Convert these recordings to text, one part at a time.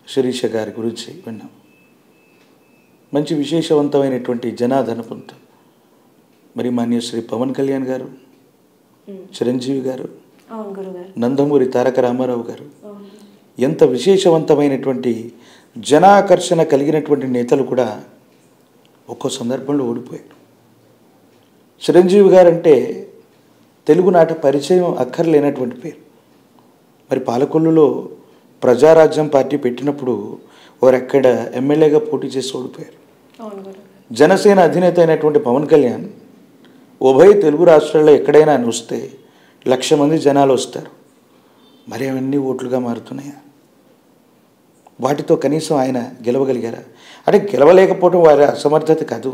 శిరీష గారి గురించి విన్నాం మంచి విశేషవంతమైనటువంటి జనాదరణ పొందుతాం మరి మాన్య శ్రీ పవన్ కళ్యాణ్ గారు చిరంజీవి గారు అవును గురుగారు నందమూరి తారక రామారావు గారు అవును ఎంత విశేషవంతమైనటువంటి జనాకర్షణ కలిగినటువంటి నేతలు కూడా ఒక్కో సందర్భంలో ఓడిపోయారు చిరంజీవి గారంటే తెలుగునాట పరిచయం అక్కర్లేనటువంటి పేరు మరి పాలకొల్లులో ప్రజారాజ్యం పార్టీ పెట్టినప్పుడు వారు ఎక్కడ ఎమ్మెల్యేగా పోటీ చేసి ఓడిపోయారు అవును గురుగారు జనసేన అధినేత అయినటువంటి పవన్ కళ్యాణ్ ఉభయ తెలుగు రాష్ట్రాల్లో ఎక్కడైనా ఆయన వస్తే లక్ష మంది జనాలు వస్తారు మరి అవన్నీ ఓట్లుగా మారుతున్నాయా వాటితో కనీసం ఆయన గెలవగలిగారా అంటే గెలవలేకపోవడం వారి అసమర్థత కాదు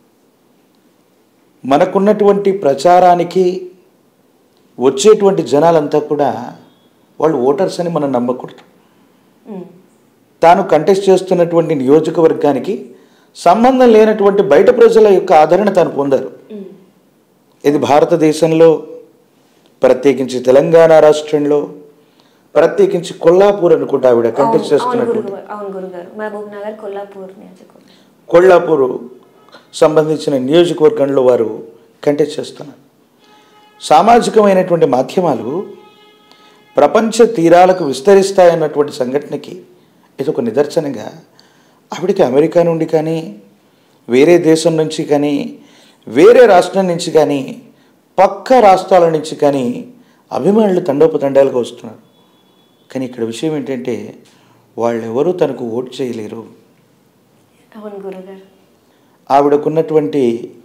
మనకున్నటువంటి ప్రచారానికి వచ్చేటువంటి జనాలంతా కూడా వాళ్ళు ఓటర్స్ అని మనం నమ్మకూడదు ఉమ్. తాను కంటెస్ట్ చేస్తున్నటువంటి నియోజకవర్గానికి సంబంధం లేనటువంటి బయట ప్రజల యొక్క ఆదరణ తాను పొందారు ఉమ్. ఇది భారతదేశంలో ప్రత్యేకించి తెలంగాణ రాష్ట్రంలో ప్రత్యేకించి కొల్లాపూర్ అనుకుంటా ఆవిడ కంటెస్ట్ అవును చేస్తున్నటువంటి గురుగారు అవును గురుగారు మహబూబ్ నగర్ కొల్లాపూర్ నియోజకవర్గం కొల్లాపూర్ సంబంధించిన నియోజకవర్గంలో వారు కంటెస్ట్ చేస్తున్నారు సామాజికమైనటువంటి మాధ్యమాలు ప్రపంచ తీరాలకు విస్తరిస్తాయన్నటువంటి సంఘటనకి ఇది ఒక నిదర్శనంగా ఆవిడకి అమెరికా నుండి కానీ వేరే దేశం నుంచి కానీ వేరే రాష్ట్రం నుంచి కానీ పక్క రాష్ట్రాల నుంచి కానీ అభిమానులు తండోపతండాలుగా వస్తున్నారు కానీ ఇక్కడ విషయం ఏంటంటే వాళ్ళెవరూ తనకు ఓటు చేయలేరు అవును గురుగారు ఆవిడకున్నటువంటి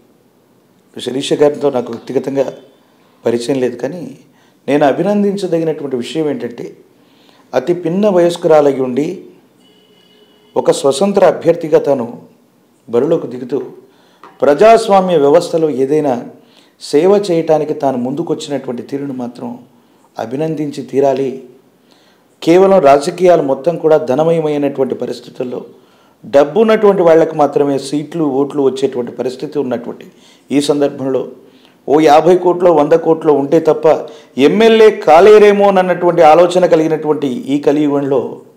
శిరీష గారితో నాకు వ్యక్తిగతంగా పరిచయం లేదు కానీ నేను అభినందించదగినటువంటి విషయం ఏంటంటే అతి పిన్న వయస్కురాలగి ఉండి ఒక స్వతంత్ర అభ్యర్థిగా తాను బరిలోకి దిగుతూ ప్రజాస్వామ్య వ్యవస్థలో ఏదైనా సేవ చేయటానికి తాను ముందుకొచ్చినటువంటి తీరును మాత్రం అభినందించి తీరాలి కేవలం రాజకీయాలు మొత్తం కూడా ధనమయమైనటువంటి పరిస్థితుల్లో డబ్బు ఉన్నటువంటి వాళ్ళకి మాత్రమే సీట్లు ఓట్లు వచ్చేటువంటి పరిస్థితి ఉన్నటువంటి ఈ సందర్భంలో ఓ యాభై కోట్లో వంద కోట్లో ఉంటే తప్ప ఎమ్మెల్యే కాలేరేమో అన్నటువంటి ఆలోచన కలిగినటువంటి ఈ కలియుగంలో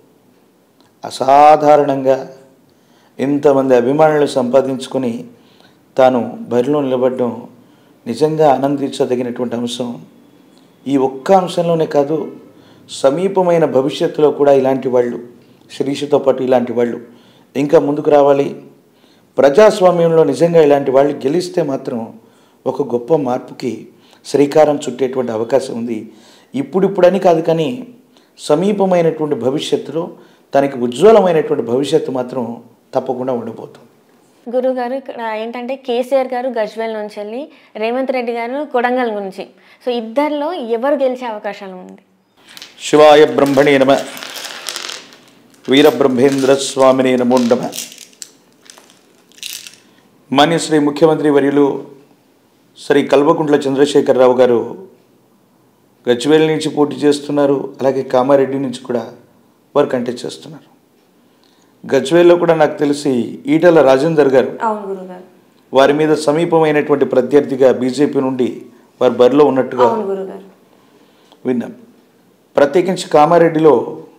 అసాధారణంగా ఇంతమంది అభిమానులు సంపాదించుకొని తాను బరిలో నిలబడడం నిజంగా ఆనందించదగినటువంటి అంశం ఈ ఒక్క అంశంలోనే కాదు సమీపమైన భవిష్యత్తులో కూడా ఇలాంటి వాళ్ళు శిరీషతో పాటు ఇలాంటి వాళ్ళు ఇంకా ముందుకు రావాలి ప్రజాస్వామ్యంలో నిజంగా ఇలాంటి వాళ్ళు గెలిస్తే మాత్రం ఒక గొప్ప మార్పుకి శ్రీకారం చుట్టేటువంటి అవకాశం ఉంది ఇప్పుడిప్పుడని కాదు కానీ సమీపమైనటువంటి భవిష్యత్తులో తనకి ఉజ్వలమైనటువంటి భవిష్యత్తు మాత్రం తప్పకుండా ఉండబోతుంది గురుగారు ఇక్కడ ఏంటంటే కేసీఆర్ గారు గజ్వేల్ నుంచి వెళ్ళి రేవంత్ రెడ్డి గారు కొడంగల్ నుంచి సో ఇద్దరిలో ఎవరు గెలిచే అవకాశాలు ఉంది శివాయ బ్రహ్మణే నమ వీరబ్రహ్మేంద్ర స్వామినే నమో నమ మాన్య శ్రీ ముఖ్యమంత్రి వర్యులు శ్రీ కల్వకుంట్ల చంద్రశేఖరరావు గారు గజ్వేల్ నుంచి పోటీ చేస్తున్నారు అలాగే కామారెడ్డి నుంచి కూడా వారు కంటెస్ట్ చేస్తున్నారు గజ్వేల్లో కూడా నాకు తెలిసి ఈటల రాజేందర్ గారు అవును గురుగారు వారి మీద సమీపమైనటువంటి ప్రత్యర్థిగా బీజేపీ నుండి వారు బరిలో ఉన్నట్టుగా అవును గురుగారు విన్నాం ప్రత్యేకించి కామారెడ్డిలో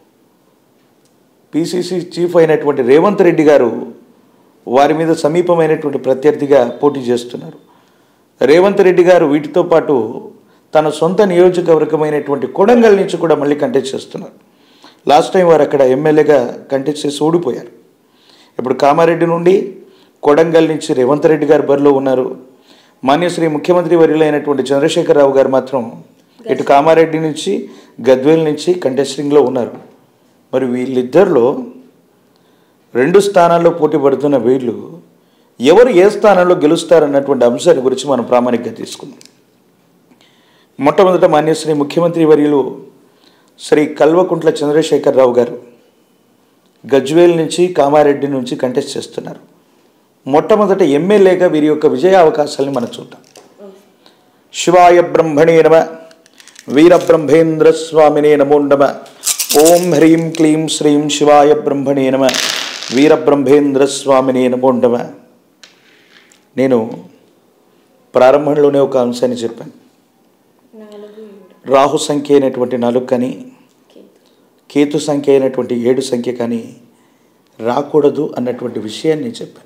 పిసిసి చీఫ్ అయినటువంటి రేవంత్ రెడ్డి గారు వారి మీద సమీపమైనటువంటి ప్రత్యర్థిగా పోటీ చేస్తున్నారు రేవంత్ రెడ్డి గారు వీటితో పాటు తన సొంత నియోజకవర్గమైనటువంటి కొడంగల్ నుంచి కూడా మళ్ళీ కంటెస్ట్ చేస్తున్నారు లాస్ట్ టైం వారు అక్కడ ఎమ్మెల్యేగా కంటెస్ట్ చేసి ఓడిపోయారు ఇప్పుడు కామారెడ్డి నుండి కొడంగల్ నుంచి రేవంత్ రెడ్డి గారు బరిలో ఉన్నారు మాన్యశ్రీ ముఖ్యమంత్రి వర్యులైనటువంటి చంద్రశేఖరరావు గారు మాత్రం ఇటు కామారెడ్డి నుంచి గద్వేల్ నుంచి కంటెస్టింగ్లో ఉన్నారు మరి వీళ్ళిద్దరిలో రెండు స్థానాల్లో పోటీ పడుతున్న వీళ్ళు ఎవరు ఏ స్థానంలో గెలుస్తారన్నటువంటి అంశాన్ని గురించి మనం ప్రామాణికంగా తీసుకుందాం మొట్టమొదట మాన్యశ్రీ ముఖ్యమంత్రి వర్యులు శ్రీ కల్వకుంట్ల చంద్రశేఖరరావు గారు గజ్వేల్ నుంచి కామారెడ్డి నుంచి కంటెస్ట్ చేస్తున్నారు మొట్టమొదట ఎమ్మెల్యేగా వీరి యొక్క విజయ అవకాశాలను మనం చూద్దాం శివాయ బ్రహ్మణే నమ వీరబ్రహ్మేంద్ర స్వామినే నమో నమ ఓం హ్రీం క్లీం శ్రీం శివాయ బ్రహ్మణే నమ వీరబ్రహ్మేంద్ర స్వామినే నమో నమ నేను ప్రారంభంలోనే ఒక అంశాన్ని చెప్పాను రాహు సంఖ్య అయినటువంటి నలుకని కేతు సంఖ్య అయినటువంటి ఏడు సంఖ్య కానీ రాకూడదు అన్నటువంటి విషయాన్ని నేను చెప్పాను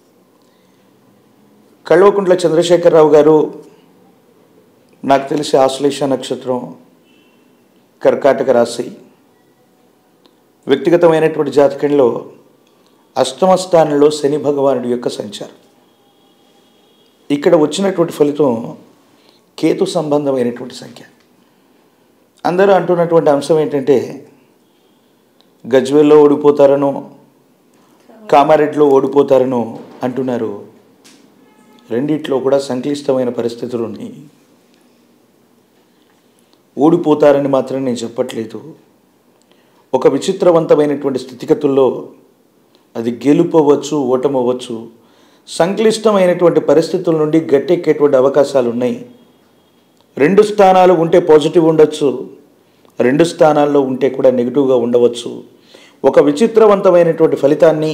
కల్వకుంట్ల చంద్రశేఖరరావు గారు నాకు తెలిసి ఆశ్లేష నక్షత్రం కర్కాటక రాశి వ్యక్తిగతమైనటువంటి జాతకంలో అష్టమ స్థానంలో శని భగవానుడి యొక్క సంచారం ఇక్కడ వచ్చినటువంటి ఫలితం కేతు సంబంధమైనటువంటి సంఖ్య అందరూ అంటున్నటువంటి అంశం ఏంటంటే గజ్వేల్లో ఓడిపోతారనో కామారెడ్డిలో ఓడిపోతారనో అంటున్నారు రెండిట్లో కూడా సంక్లిష్టమైన పరిస్థితులు ఉన్నాయి ఓడిపోతారని మాత్రం నేను చెప్పట్లేదు ఒక విచిత్రవంతమైనటువంటి స్థితిగతుల్లో అది గెలుపవచ్చు ఓటమవ్వచ్చు సంక్లిష్టమైనటువంటి పరిస్థితుల నుండి గట్టెక్కేటువంటి అవకాశాలు ఉన్నాయి రెండు స్థానాలు ఉంటే పాజిటివ్ ఉండొచ్చు రెండు స్థానాల్లో ఉంటే కూడా నెగిటివ్గా ఉండవచ్చు ఒక విచిత్రవంతమైనటువంటి ఫలితాన్ని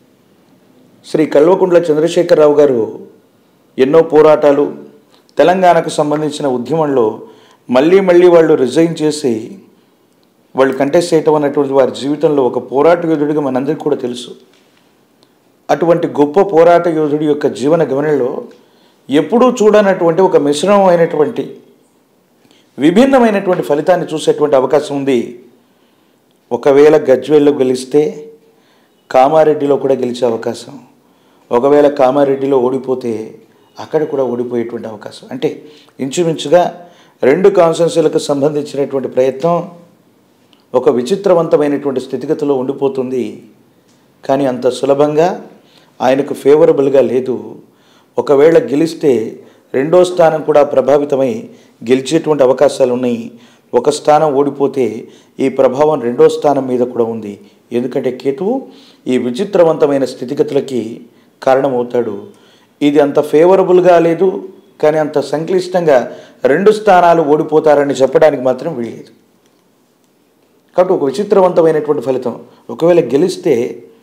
శ్రీ కల్వకుంట్ల చంద్రశేఖరరావు గారు ఎన్నో పోరాటాలు తెలంగాణకు సంబంధించిన ఉద్యమంలో మళ్ళీ మళ్ళీ వాళ్ళు రిజైన్ చేసి వాళ్ళు కంటెస్ట్ చేయటం అన్నటువంటి వారి జీవితంలో ఒక పోరాట యోధుడిగా మనందరికీ కూడా తెలుసు అటువంటి గొప్ప పోరాట యోధుడి యొక్క జీవన గమనంలో ఎప్పుడూ చూడనటువంటి ఒక మిశ్రమమైనటువంటి విభిన్నమైనటువంటి ఫలితాన్ని చూసేటువంటి అవకాశం ఉంది ఒకవేళ గజ్వేల్లో గెలిస్తే కామారెడ్డిలో కూడా గెలిచే అవకాశం ఒకవేళ కామారెడ్డిలో ఓడిపోతే అక్కడ కూడా ఓడిపోయేటువంటి అవకాశం అంటే ఇంచుమించుగా రెండు కాన్సెన్సీలకు సంబంధించినటువంటి ప్రయత్నం ఒక విచిత్రవంతమైనటువంటి స్థితిగతిలో ఉండిపోతుంది కానీ అంత సులభంగా ఆయనకు ఫేవరబుల్గా లేదు ఒకవేళ గెలిస్తే రెండో స్థానం కూడా ప్రభావితమై గెలిచేటువంటి అవకాశాలు ఉన్నాయి ఒక స్థానం ఓడిపోతే ఈ ప్రభావం రెండో స్థానం మీద కూడా ఉంది ఎందుకంటే కేతువు ఈ విచిత్రవంతమైన స్థితిగతులకి కారణమవుతాడు ఇది అంత ఫేవరబుల్గా లేదు కానీ అంత సంక్లిష్టంగా రెండు స్థానాలు ఓడిపోతారని చెప్పడానికి మాత్రం వీల్లేదు కాబట్టి ఒక విచిత్రవంతమైనటువంటి ఫలితం ఒకవేళ గెలిస్తే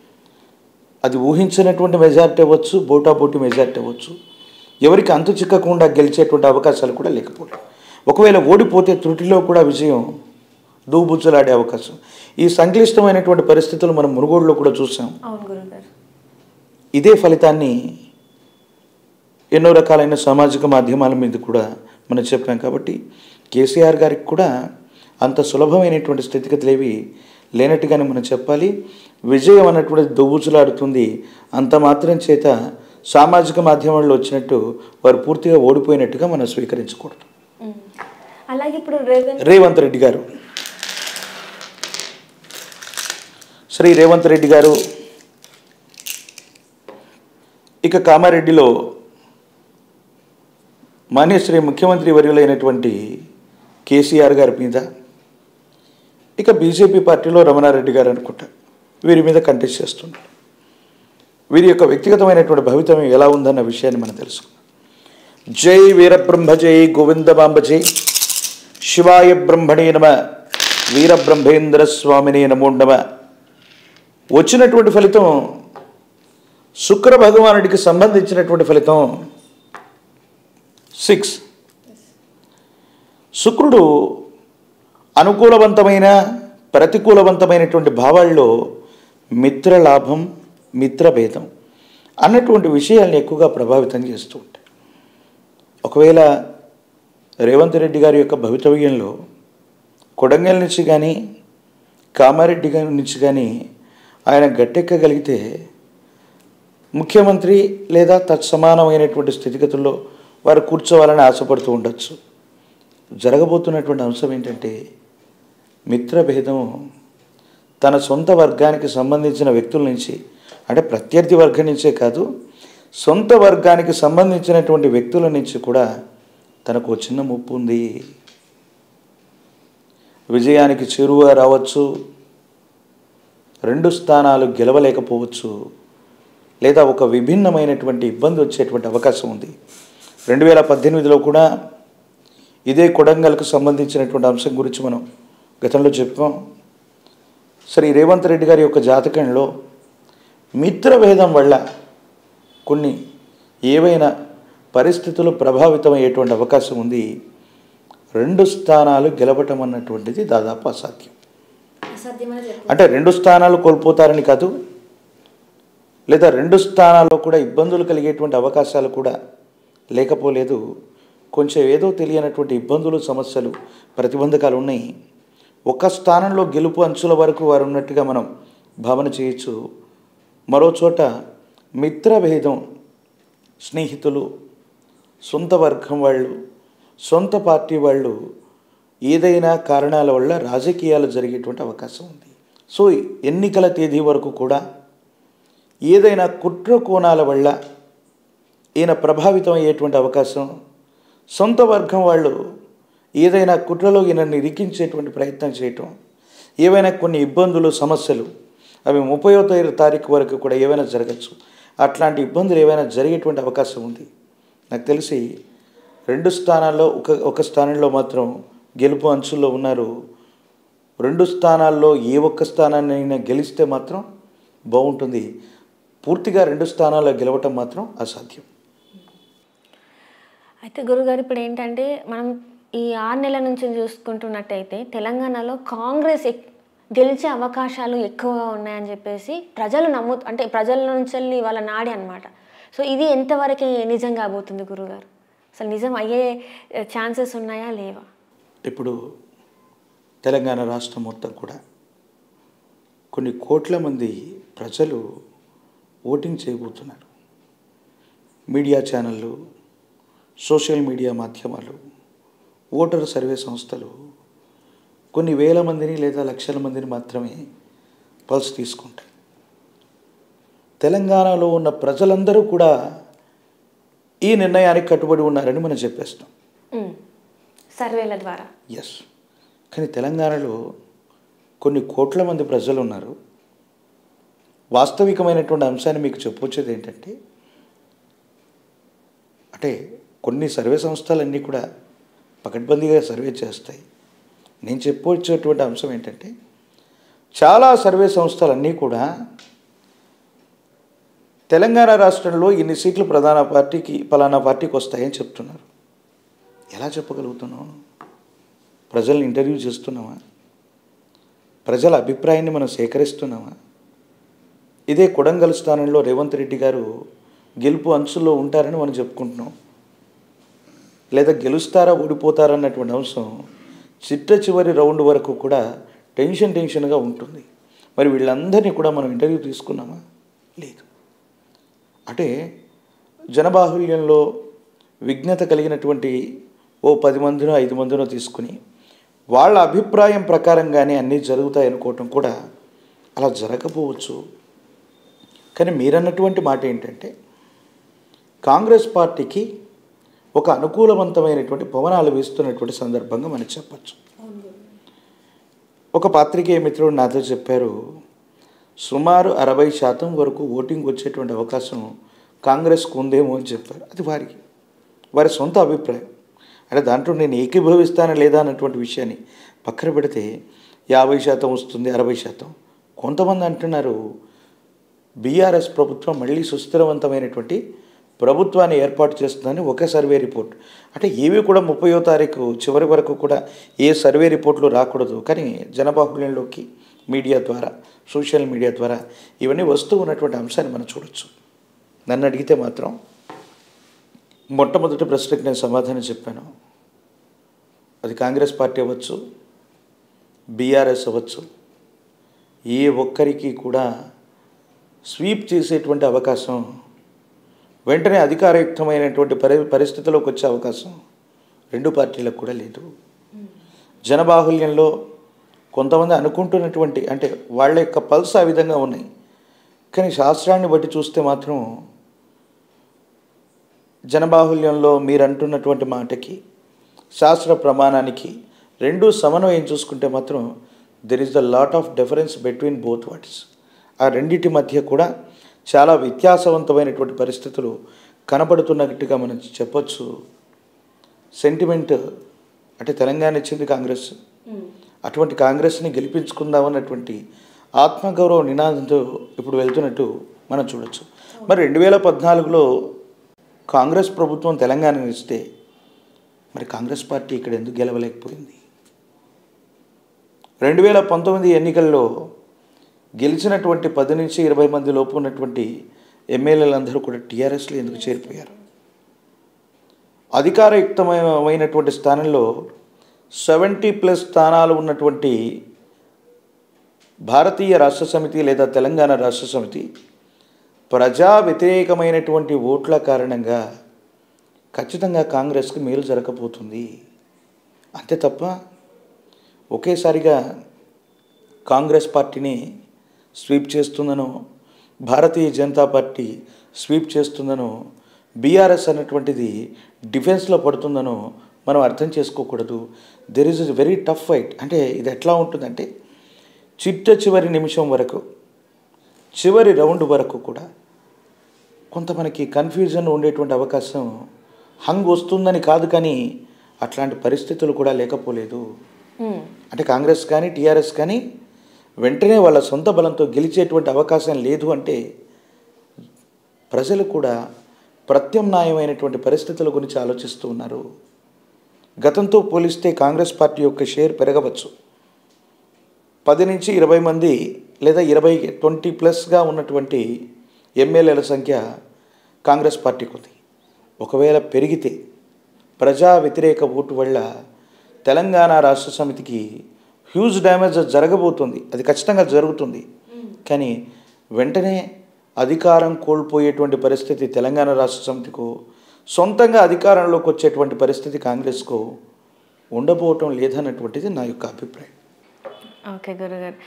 అది ఊహించినటువంటి మెజార్టీ అవ్వచ్చు బోటాబోటి మెజార్టీ అవ్వచ్చు ఎవరికి అంతు చిక్కకుండా గెలిచేటువంటి అవకాశాలు కూడా లేకపోవడం ఒకవేళ ఓడిపోతే త్రుటిలో కూడా విజయం దూబుచ్చులాడే అవకాశం ఈ సంక్లిష్టమైనటువంటి పరిస్థితులు మనం మునుగోడులో కూడా చూసాం అవును గురుగారు ఇదే ఫలితాన్ని ఎన్నో రకాలైన సామాజిక మాధ్యమాల మీద కూడా మనం చెప్పాం కాబట్టి కేసీఆర్ గారికి కూడా అంత సులభమైనటువంటి స్థితిగతులు ఏవి లేనట్టుగానే మనం చెప్పాలి విజయం అన్నటువంటి దొవ్వుచులాడుతుంది అంత మాత్రం చేత సామాజిక మాధ్యమాల్లో వచ్చినట్టు వారు పూర్తిగా ఓడిపోయినట్టుగా మనం స్వీకరించకూడదు ఉమ్. అలాగే ఇప్పుడు రేవంత్ రేవంత్ రెడ్డి గారు శ్రీ రేవంత్ రెడ్డి గారు ఇక కామారెడ్డిలో మాన్యశ్రీ ముఖ్యమంత్రి వర్యులైనటువంటి కేసీఆర్ గారి మీద ఇక బీజేపీ పార్టీలో రమణారెడ్డి గారు అనుకుంటా వీరి మీద కంటెస్ట్ చేస్తున్నారు వీరి యొక్క వ్యక్తిగతమైనటువంటి భవితవ్యం ఎలా ఉందన్న విషయాన్ని మనం తెలుసుకుందాం జై వీరబ్రహ్మ జై గోవిందమాంబ జై శివాయ బ్రహ్మణే నమ వీరబ్రహ్మేంద్ర స్వామినే నమో నమ వచ్చినటువంటి ఫలితం శుక్ర భగవానుడికి సంబంధించినటువంటి ఫలితం సిక్స్ శుక్రుడు అనుకూలవంతమైన ప్రతికూలవంతమైనటువంటి భావాల్లో మిత్రలాభం మిత్రభేదం అన్నటువంటి విషయాల్ని ఎక్కువగా ప్రభావితం చేస్తూ ఉంటాయి ఒకవేళ రేవంత్ రెడ్డి గారి యొక్క భవితవ్యంలో కొడంగల్ నుంచి కానీ కామారెడ్డి గారి నుంచి కానీ ఆయన గట్టెక్కగలిగితే ముఖ్యమంత్రి లేదా తత్సమానమైనటువంటి స్థితిగతుల్లో వారు కూర్చోవాలని ఆశపడుతూ ఉండొచ్చు జరగబోతున్నటువంటి అంశం ఏంటంటే మిత్రభేదం తన సొంత వర్గానికి సంబంధించిన వ్యక్తుల నుంచి అంటే ప్రత్యర్థి వర్గం నుంచే కాదు సొంత వర్గానికి సంబంధించినటువంటి వ్యక్తుల నుంచి కూడా తనకు ఓ చిన్న ముప్పు ఉంది విజయానికి చేరువ రావచ్చు రెండు స్థానాలు గెలవలేకపోవచ్చు లేదా ఒక విభిన్నమైనటువంటి ఇబ్బంది వచ్చేటువంటి అవకాశం ఉంది రెండు వేల పద్దెనిమిదిలో కూడా ఇదే కొడంగల్కు సంబంధించినటువంటి అంశం గురించి మనం గతంలో చెప్పాం శ్రీ రేవంత్ రెడ్డి గారి యొక్క జాతకంలో మిత్రభేదం వల్ల కొన్ని ఏవైనా పరిస్థితులు ప్రభావితమయ్యేటువంటి అవకాశం ఉంది రెండు స్థానాలు గెలవటం అన్నటువంటిది దాదాపు అసాధ్యం అసాధ్యమని చెప్పు అంటే రెండు స్థానాలు కోల్పోతారని కాదు లేదా రెండు స్థానాల్లో కూడా ఇబ్బందులు కలిగేటువంటి అవకాశాలు కూడా లేకపోలేదు కొంచెం ఏదో తెలియనటువంటి ఇబ్బందులు సమస్యలు ప్రతిబంధకాలు ఉన్నాయి ఒక్క స్థానంలో గెలుపు అంచుల వరకు వారు ఉన్నట్టుగా మనం భావన చేయొచ్చు మరో చోట మిత్రభేదం స్నేహితులు సొంత వర్గం వాళ్ళు సొంత పార్టీ వాళ్ళు ఏదైనా కారణాల వల్ల రాజకీయాలు జరిగేటువంటి అవకాశం ఉంది సో ఎన్నికల తేదీ వరకు కూడా ఏదైనా కుట్ర కోణాల వల్ల ఈయన ప్రభావితం అయ్యేటువంటి అవకాశం సొంత వర్గం వాళ్ళు ఏదైనా కుట్రలో ఈయనని ఇరికించేటువంటి ప్రయత్నం చేయటం ఏవైనా కొన్ని ఇబ్బందులు సమస్యలు అవి ముప్పయో తారీఖు వరకు కూడా ఏవైనా జరగచ్చు అట్లాంటి ఇబ్బందులు ఏవైనా జరిగేటువంటి అవకాశం ఉంది నాకు తెలిసి రెండు స్థానాల్లో ఒక ఒక స్థానంలో మాత్రం గెలుపు అంచుల్లో ఉన్నారు రెండు స్థానాల్లో ఏ ఒక్క స్థానాన్ని అయినా గెలిస్తే మాత్రం బాగుంటుంది పూర్తిగా రెండు స్థానాల్లో గెలవటం మాత్రం అసాధ్యం అయితే గురుగారు ఇప్పుడు ఏంటంటే మనం ఈ ఆరు నెలల నుంచి చూసుకుంటున్నట్టయితే తెలంగాణలో కాంగ్రెస్ ఎక్- గెలిచే అవకాశాలు ఎక్కువగా ఉన్నాయని చెప్పేసి ప్రజలు నమ్ము అంటే ప్రజల నుంచి వెళ్ళి వాళ్ళ నాడి అనమాట సో ఇది ఎంతవరకు నిజం కాబోతుంది గురుగారు అసలు నిజం అయ్యే ఛాన్సెస్ ఉన్నాయా లేవా ఇప్పుడు తెలంగాణ రాష్ట్రం మొత్తం కూడా కొన్ని కోట్ల మంది ప్రజలు ఓటింగ్ చేయబోతున్నారు మీడియా ఛానళ్ళు సోషల్ మీడియా మాధ్యమాలు ఓటర్ సర్వే సంస్థలు కొన్ని వేల మందిని లేదా లక్షల మందిని మాత్రమే పల్స్ తీసుకుంటాయి తెలంగాణలో ఉన్న ప్రజలందరూ కూడా ఈ నిర్ణయానికి కట్టుబడి ఉన్నారని మనం చెప్పేస్తాం ఉమ్. సర్వేల ద్వారా ఎస్ కానీ తెలంగాణలో కొన్ని కోట్ల మంది ప్రజలు ఉన్నారు వాస్తవికమైనటువంటి అంశాన్ని మీకు చెప్పొచ్చేది ఏంటంటే అంటే కొన్ని సర్వే సంస్థలన్నీ కూడా పకడ్బందీగా సర్వే చేస్తాయి నేను చెప్పొచ్చేటువంటి అంశం ఏంటంటే చాలా సర్వే సంస్థలన్నీ కూడా తెలంగాణ రాష్ట్రంలో ఇన్ని సీట్లు ప్రధాన పార్టీకి పలానా పార్టీకి వస్తాయని చెప్తున్నారు ఎలా చెప్పగలుగుతున్నాం ప్రజల్ని ఇంటర్వ్యూ చేస్తున్నామా ప్రజల అభిప్రాయాన్ని మనం సేకరిస్తున్నామా ఇదే కొడంగల్ స్థానంలో రేవంత్ రెడ్డి గారు గెలుపు అంచుల్లో ఉంటారని మనం చెప్పుకుంటున్నాం లేదా గెలుస్తారా ఓడిపోతారా అన్నటువంటి అంశం చిట్ట చివరి రౌండ్ వరకు కూడా టెన్షన్ టెన్షన్గా ఉంటుంది మరి వీళ్ళందరినీ కూడా మనం ఇంటర్వ్యూ తీసుకున్నామా లేదు అంటే జనబాహుల్యంలో విఘ్నత కలిగినటువంటి ఓ పది మందినో ఐదు మందినో తీసుకుని వాళ్ళ అభిప్రాయం ప్రకారంగానే అన్నీ జరుగుతాయి అనుకోవటం కూడా అలా జరగకపోవచ్చు కానీ మీరన్నటువంటి మాట ఏంటంటే కాంగ్రెస్ పార్టీకి ఒక అనుకూలవంతమైనటువంటి పవనాలు వీస్తున్నటువంటి సందర్భంగా మనం చెప్పచ్చు ఒక పాత్రికేయ మిత్రుడు నాతో చెప్పారు సుమారు అరవై శాతం వరకు ఓటింగ్ వచ్చేటువంటి అవకాశం కాంగ్రెస్కు ఉందేమో అని చెప్పారు అది వారికి వారి సొంత అభిప్రాయం అంటే దాంట్లో నేను ఏకీభవిస్తానా లేదా అన్నటువంటి విషయాన్ని పక్కన పెడితే యాభై శాతం వస్తుంది అరవై శాతం కొంతమంది అంటున్నారు బీఆర్ఎస్ ప్రభుత్వం మళ్ళీ సుస్థిరవంతమైనటువంటి ప్రభుత్వాన్ని ఏర్పాటు చేస్తుందని ఒక సర్వే రిపోర్ట్ అంటే ఏవి కూడా ముప్పయో తారీఖు చివరి వరకు కూడా ఏ సర్వే రిపోర్ట్లు రాకూడదు కానీ జనబాహుల్యంలోకి మీడియా ద్వారా సోషల్ మీడియా ద్వారా ఇవన్నీ వస్తూ ఉన్నటువంటి అంశాన్ని మనం చూడొచ్చు నన్ను అడిగితే మాత్రం మొట్టమొదటి ప్రశ్నకు నేను సమాధానం చెప్పాను అది కాంగ్రెస్ పార్టీ అవ్వచ్చు బీఆర్ఎస్ అవ్వచ్చు ఏ ఒక్కరికి కూడా స్వీప్ చేసేటువంటి అవకాశం వెంటనే అధికారయుక్తమైనటువంటి పరి పరిస్థితిలోకి వచ్చే అవకాశం రెండు పార్టీలకు కూడా లేదు జనబాహుల్యంలో కొంతమంది అనుకుంటున్నటువంటి అంటే వాళ్ళ యొక్క పల్స్ ఆ విధంగా ఉన్నాయి కానీ శాస్త్రాన్ని బట్టి చూస్తే మాత్రం జనబాహుల్యంలో మీరు అంటున్నటువంటి మాటకి శాస్త్ర ప్రమాణానికి రెండు సమన్వయం చూసుకుంటే మాత్రం there is the lot of difference between both what's ఆ రెండింటి మధ్య కూడా చాలా వ్యత్యాసవంతమైనటువంటి పరిస్థితులు కనబడుతున్నట్టుగా మనం చెప్పొచ్చు సెంటిమెంట్ అంటే తెలంగాణ ఇచ్చింది కాంగ్రెస్ అటువంటి కాంగ్రెస్ని గెలిపించుకుందామన్నటువంటి ఆత్మగౌరవ నినాదంతో ఇప్పుడు వెళ్తున్నట్టు మనం చూడొచ్చు మరి రెండు వేల పద్నాలుగులో కాంగ్రెస్ ప్రభుత్వం తెలంగాణను ఇస్తే మరి కాంగ్రెస్ పార్టీ ఇక్కడ ఎందుకు గెలవలేకపోయింది రెండు వేల పంతొమ్మిది ఎన్నికల్లో గెలిచినటువంటి పది నుంచి ఇరవై మంది లోపు ఉన్నటువంటి ఎమ్మెల్యేలందరూ కూడా టీఆర్ఎస్లో ఎందుకు చేరిపోయారు అధికారయుక్తమైనటువంటి స్థానంలో సెవెంటీ ప్లస్ స్థానాలు ఉన్నటువంటి భారతీయ రాష్ట్ర సమితి లేదా తెలంగాణ రాష్ట్ర సమితి ప్రజా వ్యతిరేకమైనటువంటి ఓట్ల కారణంగా ఖచ్చితంగా కాంగ్రెస్కి మేలు జరగకపోతుంది అంతే తప్ప ఒకేసారిగా కాంగ్రెస్ పార్టీని స్వీప్ చేస్తుందనో భారతీయ జనతా పార్టీ స్వీప్ చేస్తుందనో బీఆర్ఎస్ అన్నటువంటిది డిఫెన్స్లో పడుతుందనో మనం అర్థం చేసుకోకూడదు there is very tough fight అంటే ఇది ఎట్లా ఉంటుందంటే చిట్ట చివరి నిమిషం వరకు చివరి రౌండ్ వరకు కూడా కొంత మనకి కన్ఫ్యూజన్ ఉండేటువంటి అవకాశం హంగ్ వస్తుందని కాదు కానీ అట్లాంటి పరిస్థితులు కూడా లేకపోలేదు ఉమ్, అంటే కాంగ్రెస్ కానీ టీఆర్ఎస్ కానీ వెంటనే వాళ్ళ సొంత బలంతో గెలిచేటువంటి అవకాశం లేదు అంటే ప్రజలు కూడా ప్రత్యామ్నాయమైనటువంటి పరిస్థితుల గురించి ఆలోచిస్తూ ఉన్నారు గతంతో పోలిస్తే కాంగ్రెస్ పార్టీ యొక్క షేర్ పెరగవచ్చు పది నుంచి ఇరవై మంది లేదా ఇరవై ట్వంటీ ప్లస్గా ఉన్నటువంటి ఎమ్మెల్యేల సంఖ్య కాంగ్రెస్ పార్టీకి ఉంది ఒకవేళ పెరిగితే ప్రజా వ్యతిరేక ఓటు వల్ల తెలంగాణ రాష్ట్ర సమితికి హ్యూజ్ డ్యామేజ్ జరగబోతుంది అది ఖచ్చితంగా జరుగుతుంది కానీ వెంటనే అధికారం కోల్పోయేటువంటి పరిస్థితి తెలంగాణ రాష్ట్ర సమితికు సొంతంగా అధికారంలోకి వచ్చేటువంటి పరిస్థితి కాంగ్రెస్కు ఉండబోవటం లేదన్నటువంటిది నా యొక్క అభిప్రాయం ఓకే గురుగారు